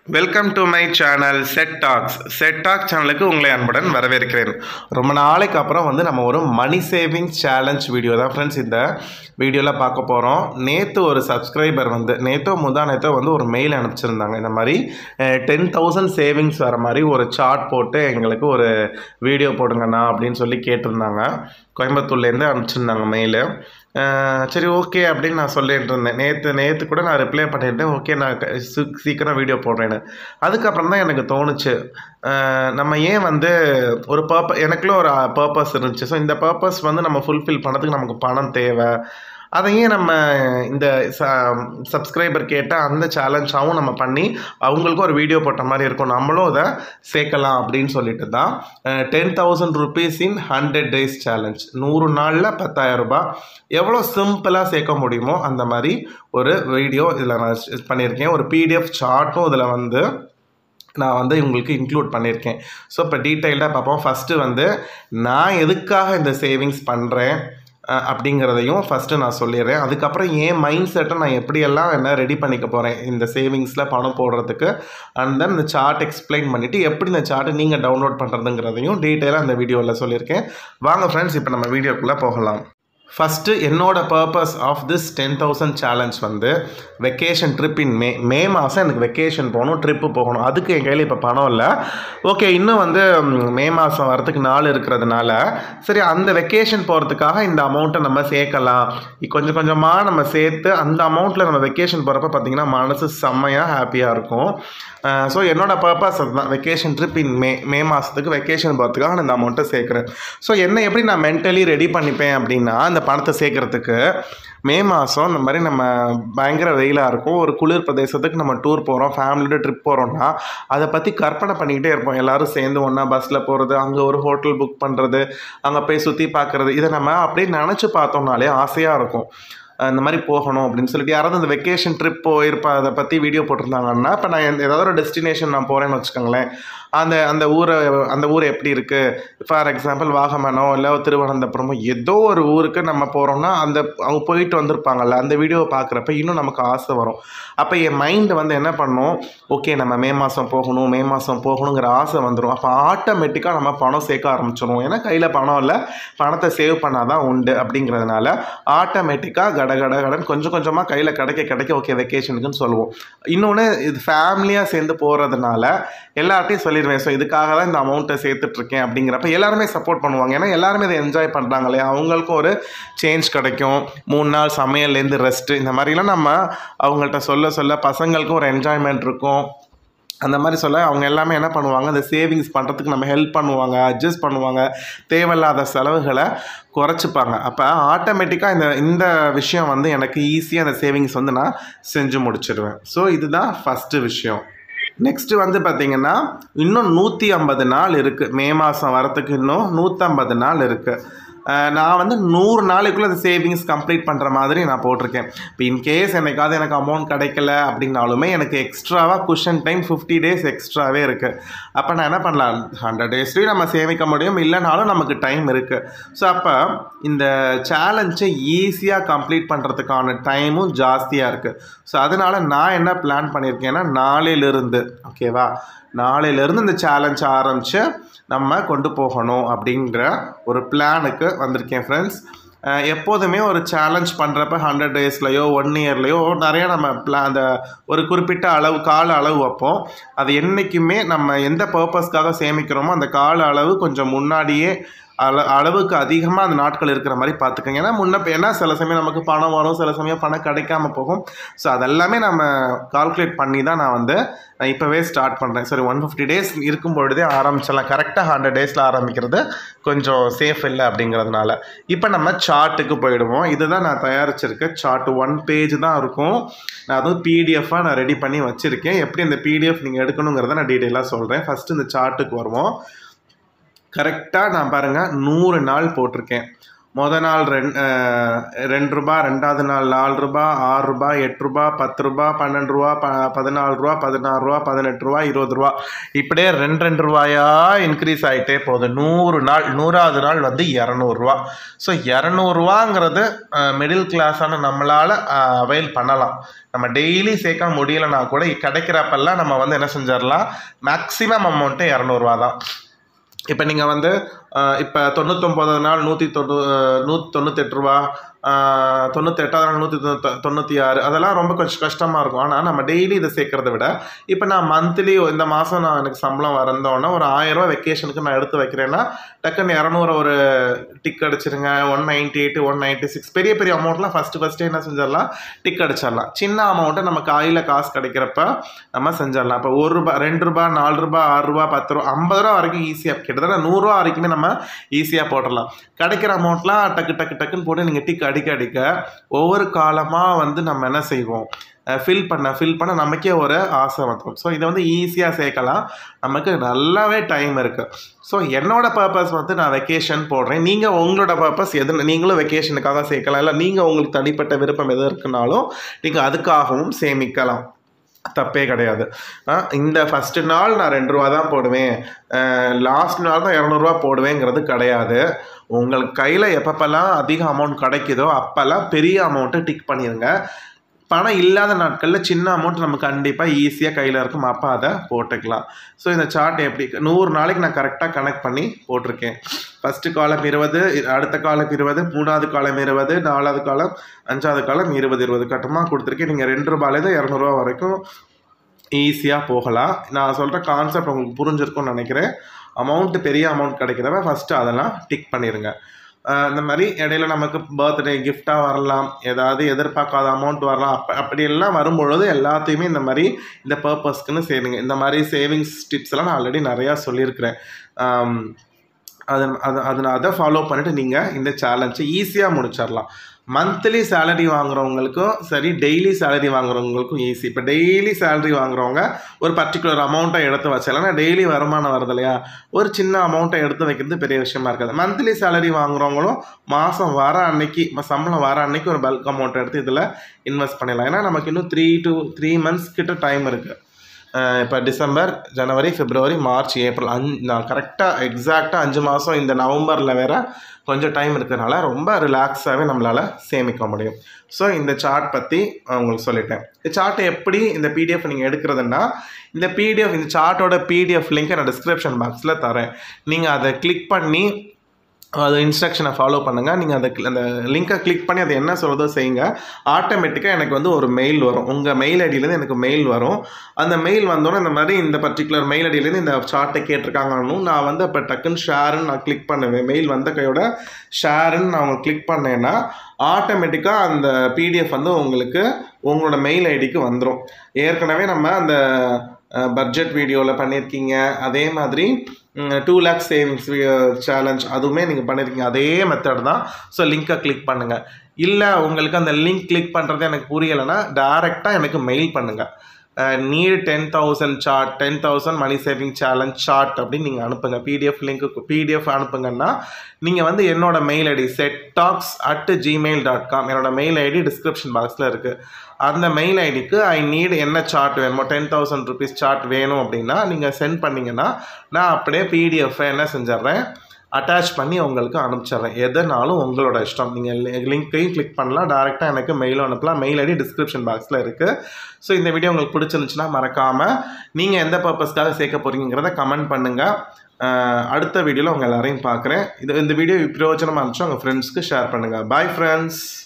welcome to my channel set talks set talk சேனலுக்கு உங்களை அன்புடன் வரவேற்கிறேன் ரொம்ப நாளைக்கு அப்புறம் வந்து நம்ம ஒரு மணி சேவிங் சேலஞ்ச் வீடியோ தான் ஃப்ரெண்ட்ஸ் இந்த வீடியோவில் பார்க்க போகிறோம் நேற்று ஒரு சப்ஸ்கிரைபர் வந்து நேற்றோ முந்தா நேற்றோ வந்து ஒரு மெயில் அனுப்பிச்சிருந்தாங்க இந்த மாதிரி டென் தௌசண்ட் சேவிங்ஸ் வர மாதிரி ஒரு சார்ட் போட்டு எங்களுக்கு ஒரு வீடியோ போடுங்கண்ணா அப்படின்னு சொல்லி கேட்டிருந்தாங்க கோயம்புத்தூர்லேருந்து அனுப்பிச்சிருந்தாங்க மெயிலு சரி ஓகே அப்படின்னு நான் சொல்லிட்டு இருந்தேன் நேற்று நேற்று கூட நான் ரிப்ளை பண்ணிட்டேன் ஓகே நான் க- சீ- சீக்கிரம் வீடியோ போடுறேன்னு அதுக்கப்புறம் தான் எனக்கு தோணுச்சு அஹ் நம்ம ஏன் வந்து ஒரு பர்ப எனக்குள்ள ஒரு பர்பஸ் இருந்துச்சு ஸோ இந்த பர்பஸ் வந்து நம்ம ஃபுல்ஃபில் பண்ணதுக்கு நமக்கு பணம் தேவை அதை ஏன் நம்ம இந்த சப்ஸ்கிரைபர் கேட்ட அந்த சேலஞ்சாகவும் நம்ம பண்ணி அவங்களுக்கும் ஒரு வீடியோ போட்ட மாதிரி இருக்கும் நம்மளும் அதை சேர்க்கலாம் அப்படின்னு சொல்லிட்டு தான் ten thousand rupees in hundred days challenge நூறு நாளில் பத்தாயிரம் ரூபாய் எவ்வளோ சிம்பிளாக சேர்க்க முடியுமோ அந்த மாதிரி ஒரு வீடியோ இதில் நான் ஸ் பண்ணியிருக்கேன் ஒரு பிடிஎஃப் சார்ட்டும் இதில் வந்து நான் வந்து உங்களுக்கு இன்க்ளூட் பண்ணியிருக்கேன் ஸோ இப்போ டீட்டெயில்டாக பார்ப்போம் ஃபஸ்ட்டு வந்து நான் எதுக்காக இந்த சேவிங்ஸ் பண்ணுறேன் அப்படிங்கிறதையும் ஃபஸ்ட்டு நான் சொல்லிடுறேன் அதுக்கப்புறம் என் மைண்ட் செட்டை நான் எப்படியெல்லாம் என்ன ரெடி பண்ணிக்க போகிறேன் இந்த சேவிங்ஸில் பணம் போடுறதுக்கு அண்ட் தென் இந்த சார்ட் எக்ஸ்பிளைன் பண்ணிவிட்டு எப்படி இந்த சார்ட்டை நீங்கள் டவுன்லோட் பண்ணுறதுங்கிறதையும் டீட்டெயிலாக அந்த வீடியோவில் சொல்லியிருக்கேன் வாங்க ஃப்ரெண்ட்ஸ் இப்போ நம்ம வீடியோக்குள்ளே போகலாம் ஃபஸ்ட்டு என்னோட purpose of this ten thousand challenge வந்து வெக்கேஷன் ட்ரிப் இன் மே மே மாதம் எனக்கு வெக்கேஷன் போகணும் ட்ரிப்பு போகணும் அதுக்கு என் கையில் இப்போ பணம் இல்லை ஓகே இன்னும் வந்து ம், மே மாதம் வரதுக்கு நாள் இருக்கிறதுனால சரி அந்த வெக்கேஷன் போகிறதுக்காக இந்த அமௌண்ட்டை நம்ம சேர்க்கலாம் இ- கொஞ்சம் கொஞ்சமாக நம்ம சேர்த்து அந்த அமௌண்ட்டில் நம்ம வெக்கேஷன் போகிறப்ப பார்த்திங்கன்னா மனசு செம்மையாக ஹாப்பியாக இருக்கும் ஸோ என்னோட பர்பஸ் அதுதான் வெக்கேஷன் ட்ரிப் இன் மே மே மாதத்துக்கு வெக்கேஷன் போகிறதுக்காக நான் இந்த அமௌண்ட்டை சேர்க்குறேன் ஸோ என்ன எப்படி நான் மென்டலி ரெடி பண்ணிப்பேன் அப்படின்னா அந்த பணத்தை சேர்க்கறதுக்கு மே மாதம் இந்த மாதிரி நம்ம பயங்கர வெயிலாக இருக்கும் ஒரு குளிர் பிரதேசத்துக்கு நம்ம டூர் போகிறோம் ஃபேமிலியோட ட்ரிப் போகிறோம்னா அதை பற்றி கற்பனை பண்ணிக்கிட்டே இருப்போம் எல்லாரும் சேர்ந்து ஒன்றா பஸ்ஸில் போகிறது அங்கே ஒரு ஹோட்டல் புக் பண்ணுறது அங்கே போய் சுற்றி பார்க்குறது இதை நம்ம அப்படியே நினச்சி பார்த்தோம்னாலே ஆசையாக இருக்கும் அஹ் இந்த மாதிரி போகணும் அப்படின்னு சொல்லிட்டு யாராவது இந்த வெக்கேஷன் ட்ரிப் போயிருப்பா அதை பற்றி வீடியோ போட்டிருந்தாங்கன்னா இப்போ நான் எந்த- ஏதாவது ஒரு டெஸ்டினேஷன் நான் போகிறேன்னு வச்சுக்கோங்களேன் அந்த அந்த ஊரை அந்த ஊர் எப்படி இருக்குது ஃபார் எக்ஸாம்பிள் வாகமனோ இல்லை திருவனந்தபுரமோ ஏதோ ஒரு ஊருக்கு நம்ம போகிறோம்னா அந்த அவங்க போயிட்டு வந்திருப்பாங்கல்ல அந்த வீடியோவை பார்க்குறப்ப இன்னும் நமக்கு ஆசை வரும் அப்போ என் மைண்டு வந்து என்ன பண்ணும் ஓகே நம்ம மே மாதம் போகணும் மே மாதம் போகணுங்கிற ஆசை வந்துடும் அப்போ ஆட்டோமேட்டிக்காக நம்ம பணம் சேர்க்க ஆரம்பிச்சிடும் ஏன்னா கையில் பணம் இல்லை பணத்தை சேவ் பண்ணாதான் உண்டு அப்படிங்கிறதுனால ஆட்டோமேட்டிக்காக கட கட கடன் கொஞ்சம் கொஞ்சமாக கையில் கிடைக்க கிடைக்க ஓகே வெக்கேஷனுக்குன்னு சொல்லுவோம் இன்னொன்று இது ஃபேமிலியாக சேர்ந்து போகிறதுனால எல்லார்ட்டையும் சொல்லிடுவேன் ஸோ இதுக்காக தான் இந்த அமௌண்ட்டை சேர்த்துட்ருக்கேன் அப்படிங்கிறப்ப எல்லாருமே சப்போர்ட் பண்ணுவாங்க ஏன்னா எல்லாருமே இதை என்ஜாய் பண்ணுறாங்க இல்லையா அவங்களுக்கும் ஒரு சேஞ்ச் கிடைக்கும் மூணு நாள் சமையல்லேருந்து ரெஸ்ட்டு இந்த மாதிரிலாம் நம்ம அவங்கள்ட்ட சொல்ல சொல்ல பசங்களுக்கும் ஒரு என்ஜாய்மெண்ட் இருக்கும் அந்த மாதிரி சொல்ல அவங்க எல்லாமே என்ன பண்ணுவாங்க அந்த சேவிங்ஸ் பண்ணுறதுக்கு நம்ம ஹெல்ப் பண்ணுவாங்க அட்ஜஸ்ட் பண்ணுவாங்க தேவையில்லாத செலவுகளை குறைச்சிப்பாங்க அப்போ ஆட்டோமேட்டிக்காக இந்த இந்த விஷயம் வந்து எனக்கு ஈஸியாக அந்த சேவிங்ஸ் வந்து நான் செஞ்சு முடிச்சிடுவேன் ஸோ இதுதான் ஃபஸ்ட்டு விஷயம் நெக்ஸ்ட்டு வந்து பார்த்தீங்கன்னா இன்னும் நூற்றி ஐம்பது நாள் இருக்குது மே மாதம் வரத்துக்கு இன்னும் நூற்றம்பது நாள் இருக்குது நான் வந்து நூறு நாளைக்குள்ளே அந்த சேவிங்ஸ் கம்ப்ளீட் பண்ணுற மாதிரி நான் போட்டிருக்கேன் இப்போ இன்கேஸ் என்னைக்காவது எனக்கு அமௌண்ட் கிடைக்கல அப்படின்னாலுமே எனக்கு எக்ஸ்ட்ராவாக குஷன் டைம் ஃபிஃப்டி டேஸ் எக்ஸ்ட்ராவே இருக்குது அப்போ நான் என்ன பண்ணலாம் ஹண்ட்ரட் டேஸ்லேயும் நம்ம சேமிக்க முடியும் இல்லைனாலும் நமக்கு டைம் இருக்குது ஸோ அப்போ இந்த சேலஞ்சை ஈஸியாக கம்ப்ளீட் பண்ணுறதுக்கான டைமும் ஜாஸ்தியாக இருக்குது ஸோ அதனால் நான் என்ன பிளான் பண்ணியிருக்கேன்னா நாளையிலிருந்து ஓகேவா நாளையிலேருந்து இந்த சேலஞ்ச் ஆரம்பித்து நம்ம கொண்டு போகணும் அப்படிங்கிற ஒரு பிளானுக்கு வந்திருக்கேன் ஃப்ரெண்ட்ஸ் எப்போதுமே ஒரு சேலஞ்ச் பண்ணுறப்ப ஹண்ட்ரட் டேஸ்லையோ ஒன் இயர்லையோ நிறைய நம்ம பிளா அந்த ஒரு குறிப்பிட்ட அளவு கால அளவு வைப்போம் அது என்றைக்குமே நம்ம எந்த பர்பஸ்க்காக சேமிக்கிறோமோ அந்த கால அளவு கொஞ்சம் முன்னாடியே அள அளவுக்கு அதிகமாக அந்த நாட்கள் இருக்கிற மாதிரி பார்த்துக்கோங்க ஏன்னா முன்ன ஏன்னா சில சமயம் நமக்கு பணம் வரும் சில சமயம் பணம் கிடைக்காம போகும் ஸோ அதெல்லாமே நம்ம கால்குலேட் பண்ணி தான் நான் வந்து நான் இப்போவே ஸ்டார்ட் பண்ணுறேன் சரி ஒன் ஃபிஃப்டி டேஸ் இருக்கும் பொழுதே ஆரம்பிச்சிடலாம் கரெக்டாக ஹண்ட்ரட் டேஸில் ஆரம்பிக்கிறது கொஞ்சம் சேஃப் இல்லை அப்படிங்கிறதுனால இப்போ நம்ம சார்ட்டுக்கு போயிடுவோம் இதுதான் நான் தயாரிச்சிருக்க சார்ட் ஒன் பேஜ் தான் இருக்கும் நான் அதுவும் பிடிஎஃபாக நான் ரெடி பண்ணி வச்சுருக்கேன் எப்படி இந்த பிடிஎஃப் நீங்கள் எடுக்கணுங்கிறத நான் டீட்டெயிலாக சொல்கிறேன் ஃபஸ்ட்டு இந்த சார்ட்டுக்கு வருவோம் கரெக்டாக நான் பாருங்கள் நூறு நாள் போட்டிருக்கேன் முத நாள் ரெண் அஹ், ரெண்டு ரூபா ரெண்டாவது நாள் நாலு ரூபா ஆறு ரூபா எட்டு ரூபா பத்து ரூபா பன்னெண்டு ரூபா ப பதினாலு ரூபா பதினாறு ரூபா பதினெட்டு ரூபா இருபது ரூபா இப்படியே ரெண்டு ரெண்டு ரூபாயா இன்க்ரீஸ் ஆகிட்டே போகுது நூறு நாள் நூறாவது நாள் வந்து இரநூறுவா ஸோ இரநூறுவாங்கிறது மிடில் கிளாஸான நம்மளால் அவைல் பண்ணலாம் நம்ம டெய்லி சேர்க்க முடியலனா கூட கிடைக்கிறப்பெல்லாம் நம்ம வந்து என்ன செஞ்சிடலாம் மேக்ஸிமம் அமௌண்ட்டு இரநூறுவா தான் இப்போ நீங்கள் வந்து இப்போ தொண்ணூத்தொம்பது நாள் நூற்றி தொண்ணூ நூற்றி தொண்ணூத்தெட்டு ரூபா ஆஹ், தொண்ணூத்தெட்டாவது நாள் நூற்றி தொண்ணூற்றி ஆறு அதெல்லாம் ரொம்ப கொஞ்சம் கஷ்டமாக இருக்கும் ஆனால் நம்ம டெய்லி இதை சேர்க்கறத விட இப்போ நான் மந்த்லி இந்த மாதம் நான் எனக்கு சம்பளம் வரந்தோன்னா ஒரு ஆயிரரூவா வெக்கேஷனுக்கு நான் எடுத்து வைக்கிறேன்னா டக்குன்னு இரநூறு ஒரு டிக் அடிச்சிருங்க one ninety eight one ninety six பெரிய பெரிய அமௌண்ட்லாம் ஃபஸ்ட்டு ஃபஸ்ட்டு என்ன செஞ்சிடலாம் டிக் அடிச்சிடலாம் சின்ன அமௌண்ட்டை நம்ம கையில் காசு கிடைக்கிறப்ப நம்ம செஞ்சிடலாம் இப்போ ஒரு ரூபா ரெண்டு ரூபா நாலு ரூபா ஆறு ரூபா பத்து ரூபா ஐம்பது ரூபா வரைக்கும் ஈஸியாக கிட்டத்தட்ட நூறுரூவா வரைக்குமே நம்ம ஈஸியாக போட்டுடலாம் கிடைக்கிற அமௌண்ட்லாம் டக்கு டக்கு டக்குன்னு போட்டு நீங்கள் டிக் அடிக்க அடிக்க ஒவ்வொரு காலமாக வந்து நம்ம என்ன செய்வோம் ஃபில் பண்ண ஃபில் பண்ண நமக்கே ஒரு ஆசை வந்துடும் ஸோ இதை வந்து ஈஸியாக சேர்க்கலாம் நமக்கு நல்லாவே டைம் இருக்குது ஸோ என்னோட பர்பஸ் வந்து நான் வெக்கேஷன் போடுறேன் நீங்கள் உங்களோட பர்பஸ் எது நீங்களும் வெக்கேஷனுக்காக சேர்க்கலாம் இல்லை நீங்கள் உங்களுக்கு தனிப்பட்ட விருப்பம் எது இருக்குனாலும் நீங்கள் அதுக்காகவும் சேமிக்கலாம் தப்பே கிடையாது ஆ, இந்த ஃபஸ்ட்டு நாள் நான் ரெண்டு ரூபா தான் போடுவேன் லாஸ்ட் நாள் தான் இரநூறுவா போடுவேங்கிறது கிடையாது உங்களுக்கு கையில் எப்பப்பெல்லாம் அதிக அமௌண்ட் கிடைக்குதோ அப்போல்லாம் பெரிய அமௌண்ட்டு டிக் பண்ணிடுங்க பணம் இல்லாத நாட்களில் சின்ன அமௌண்ட் நம்ம கண்டிப்பாக ஈஸியாக கையில் இருக்கும் அப்போ அதை போட்டுக்கலாம் ஸோ இந்த சார்ட் எப்படி நூறு நாளைக்கு நான் கரெக்டாக கனெக்ட் பண்ணி போட்டிருக்கேன் ஃபஸ்ட்டு காலம் இருபது அடுத்த காலம் இருபது மூணாவது காலம் இருபது நாலாவது காலம் அஞ்சாவது காலம் இருபது இருபது கட்டமாக கொடுத்துருக்கேன் நீங்கள் ரெண்டு ரூபாயிலேருந்து இரநூறுவா வரைக்கும் ஈஸியாக போகலாம் நான் சொல்கிற கான்செப்ட் உங்களுக்கு புரிஞ்சிருக்கும்னு நினைக்கிறேன் அமௌண்ட்டு பெரிய அமௌண்ட் கிடைக்கிறவ ஃபஸ்ட்டு அதெல்லாம் டிக் பண்ணிடுங்க ஆஹ் இந்த மாதிரி இடையில நமக்கு பர்த்டே கிஃப்டாக வரலாம் ஏதாவது எதிர்பார்க்காத அமௌண்ட் வரலாம் அப்போ அப்படியெல்லாம் வரும்பொழுது எல்லாத்தையுமே இந்த மாதிரி இந்த பர்பஸ்க்குன்னு சேருங்க இந்த மாதிரி சேவிங்ஸ் டிப்ஸ் எல்லாம் நான் ஆல்ரெடி நிறையா சொல்லியிருக்கிறேன் ஆம், அது அது அது நான் அதை ஃபாலோ பண்ணிவிட்டு நீங்கள் இந்த சேலஞ்சை ஈஸியாக முடிச்சிடலாம் மந்த்லி சேலரி வாங்குறவங்களுக்கும் சரி டெய்லி சேலரி வாங்குறவங்களுக்கும் ஈஸி இப்போ டெய்லி சேலரி வாங்குறவங்க ஒரு பர்டிகுலர் அமௌண்ட்டை எடுத்து வச்சாலும் ஏன்னா டெய்லி வருமானம் வருது இல்லையா ஒரு சின்ன அமௌண்ட்டை எடுத்து வைக்கிறது பெரிய விஷயமா இருக்காது மந்த்லி சேலரி வாங்குறவங்களும் மாதம் வர அன்னைக்கு ம- சம்பளம் வர அன்னைக்கு ஒரு பல்க் அமௌண்ட் எடுத்து இதில் இன்வெஸ்ட் பண்ணிடலாம் ஏன்னா நமக்கு இன்னும் த்ரீ டு த்ரீ மந்த்ஸ் கிட்ட டைம் இருக்குது இப்போ டிசம்பர் ஜனவரி பிப்ரவரி மார்ச் ஏப்ரல் அஞ்சு நான் கரெக்டாக எக்ஸாக்டாக அஞ்சு மாதம் இந்த நவம்பரில் வேற கொஞ்சம் டைம் இருக்கிறதுனால ரொம்ப ரிலாக்ஸாகவே நம்மளால் சேமிக்க முடியும் ஸோ இந்த சார்ட் பற்றி உங்களுக்கு சொல்லிட்டேன் இந்த சார்ட்டை எப்படி இந்த பிடிஎஃப் நீங்கள் எடுக்கிறதுன்னா இந்த பிடிஎஃப் இந்த சார்ட்டோட பிடிஎஃப் லிங்க்கை நான் டிஸ்கிரிப்ஷன் பாக்ஸில் தரேன் நீங்கள் அதை கிளிக் பண்ணி அது இன்ஸ்ட்ரக்ஷனை ஃபாலோ பண்ணுங்கள் நீங்கள் அதை அந்த லிங்கை கிளிக் பண்ணி அதை என்ன சொல்கிறதோ செய்யுங்க ஆட்டோமேட்டிக்காக எனக்கு வந்து ஒரு மெயில் வரும் உங்கள் மெயில் ஐடியிலேருந்து எனக்கு மெயில் வரும் அந்த மெயில் வந்தோன்னே இந்த மாதிரி இந்த பர்டிகுலர் மெயில் ஐடியிலேருந்து இந்த சார்ட்டை கேட்டிருக்காங்கன்னு நான் வந்து இப்போ டக்குன்னு ஷேருன்னு நான் கிளிக் பண்ணுவேன் மெயில் வந்த கையோட ஷேருன்னு நான் அவங்க கிளிக் பண்ணேன்னா ஆட்டோமேட்டிக்காக அந்த பிடிஎஃப் வந்து உங்களுக்கு உங்களோட மெயில் ஐடிக்கு வந்துடும் ஏற்கனவே நம்ம அந்த பட்ஜெட் வீடியோவில் பண்ணியிருக்கீங்க அதே மாதிரி டூ லேக்ஸ் சேவிங்ஸ் சேலஞ்ச் அதுவுமே நீங்கள் பண்ணியிருக்கீங்க அதே மெத்தட் தான் ஸோ லிங்க்கை கிளிக் பண்ணுங்கள் இல்லை உங்களுக்கு அந்த லிங்க் கிளிக் பண்ணுறது எனக்கு புரியலைன்னா டேரெக்டாக எனக்கு மெயில் பண்ணுங்கள் need ten thousand chart ten thousand money saving challenge chart அப்படின்னு நீங்கள் அனுப்புங்க பிடிஎஃப் லிங்க்கு பிடிஎஃப் அனுப்புங்கன்னா நீங்கள் வந்து என்னோட mail ID set talks at Gmail dot com என்னோட மெயில் ஐடி டிஸ்கிரிப்ஷன் பாக்ஸில் இருக்குது அந்த மெயில் ஐடிக்கு ஐ நீட் என்ன சார்ட் வேணுமோ டென் தௌசண்ட் ருபீஸ் சார்ட் வேணும் அப்படின்னா நீங்கள் சென்ட் பண்ணிங்கன்னா நான் அப்படியே பிடிஎஃப் என்ன செஞ்சிட்றேன் அட்டாச் பண்ணி உங்களுக்கு அனுப்பிச்சிடுறேன் எதனாலும் உங்களோட இஷ்டம் நீங்கள் லிங்க்கையும் கிளிக் பண்ணலாம் டேரெக்டாக எனக்கு மெயிலும் அனுப்பலாம் மெயில் ஐடி டிஸ்கிரிப்ஷன் பாக்ஸில் இருக்குது ஸோ இந்த வீடியோ உங்களுக்கு பிடிச்சிருந்துச்சுன்னா மறக்காமல் நீங்கள் எந்த பர்பஸ்க்காக சேர்க்க போகிறீங்கிறத கமெண்ட் பண்ணுங்கள் அடுத்த வீடியோவில் உங்கள் எல்லாரையும் பார்க்குறேன் இது இந்த வீடியோ பிரயோஜனமாக இருந்துச்சு உங்கள் ஃப்ரெண்ட்ஸ்க்கு ஷேர் பண்ணுங்கள் பாய் ஃப்ரெண்ட்ஸ்